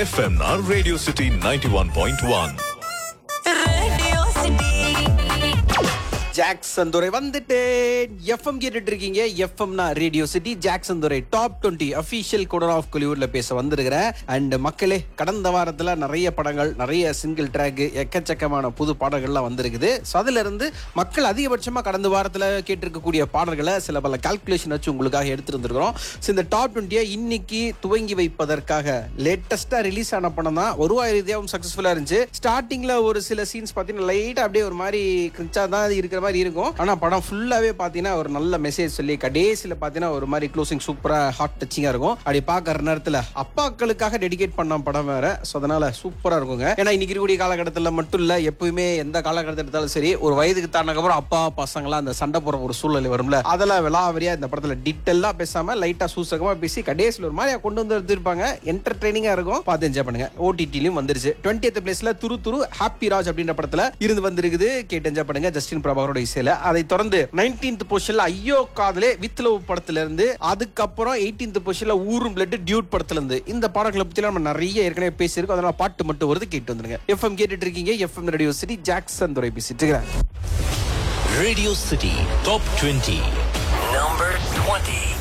FMR Radio City 91.1. Radio City. Jackson Durai வந்துட்டேன் FM கேட்டுட்டு இருக்கீங்க எஃப்எம்னா radio city Jackson Durai top twenty official குடர் ஆஃப் கொலிவுட்ல பேச வந்திருக்கிறேன் அண்ட் மக்களே கடந்த வாரத்துல நிறைய படங்கள் நிறைய சிங்கிள் ட்ராக் எக்கச்சக்கமான புது பாடல்கள்லாம் வந்திருக்குது ஸோ அதுல இருந்து மக்கள் அதிகபட்சமா கடந்த வாரத்துல கேட்டிருக்கக்கூடிய பாடல்களை சில பல கால்குலேஷன் வச்சு உங்களுக்காக எடுத்துட்டு வந்திருக்கிறோம் ஸோ இந்த டாப் டுவெண்ட்டியை இன்னைக்கு துவங்கி வைப்பதற்காக லேட்டஸ்டா ரிலீஸ் ஆன படம் தான் வருவாய் ரீதியாகவும் சக்ஸஸ்ஃபுல்லா இருந்துச்சு ஸ்டார்டிங்ல ஒரு சில சீன்ஸ் பார்த்தீங்கன்னா லைட்டா அப்படியே ஒரு மாதிரி கிரிச்சா தான் இருக்கிற மாதிரி இருக்கும் ஆனா படம் ஃபுல்லாவே பார்த்தீங்கன்னா ஒரு நல்ல மெசேஜ் சொல்லி கடைசியில பார்த்தீங்கன்னா ஒரு மாதிரி க்ளோசிங் சூப்பரா ஹாட் டச்சிங்கா இருக்கும் அப்படி பார்க்கற நேரத்துல அப்பாக்களுக்காக டெடிகேட் பண்ண படம் வேற ஸோ அதனால சூப்பரா இருக்குங்க ஏன்னா இன்னைக்கு இருக்கக்கூடிய காலகட்டத்தில் மட்டும் இல்ல எப்பவுமே எந்த காலகட்டத்தில் எடுத்தாலும் சரி ஒரு வயதுக்கு தாண்டக்கப்புறம் அப்பா பசங்களாம் அந்த சண்டை போற ஒரு சூழ்நிலை வரும்ல அதெல்லாம் விலாவரியா இந்த படத்துல டீட்டெயிலா பேசாம லைட்டா சூசகமா பேசி கடைசியில் ஒரு மாதிரி கொண்டு வந்து எடுத்திருப்பாங்க என்டர்டைனிங்கா இருக்கும் பார்த்து என்ஜாய் பண்ணுங்க ஓடிடிலையும் வந்துருச்சு டுவெண்ட்டி பிளேஸ்ல துரு துரு ஹாப்பி ராஜ் அப்படின்ற படத்துல இருந்து வந்திருக்குது கேட்டு என்ஜாய் பண்ணுங்க ஜஸ்டின் பிரபாகரோட இசையில அதை தொடர்ந்து நைன்டீன்த் பொசிஷன்ல ஐயோ காதலே வித் லவ் படத்துல இருந்து அதுக்கப்புறம் எயிட்டீன்த் பொசிஷன்ல ஊரும் பிளட் டியூட் படத்துல இருந்து இந்த பாடங்களை பத்தி நம்ம நிறைய ஏற்கனவே பேசியிருக்கோம் அதனால பாட்டு மட்டும் வருது கேட்டு வந்துருங்க எஃப்எம் கேட்டுட்டு இருக்கீங்க எஃப்எம் ரேடியோ சிட்டி ஜாக்சன் துறை பேசிட்டு இருக்கிறேன் Radio City Top 20. Number 20.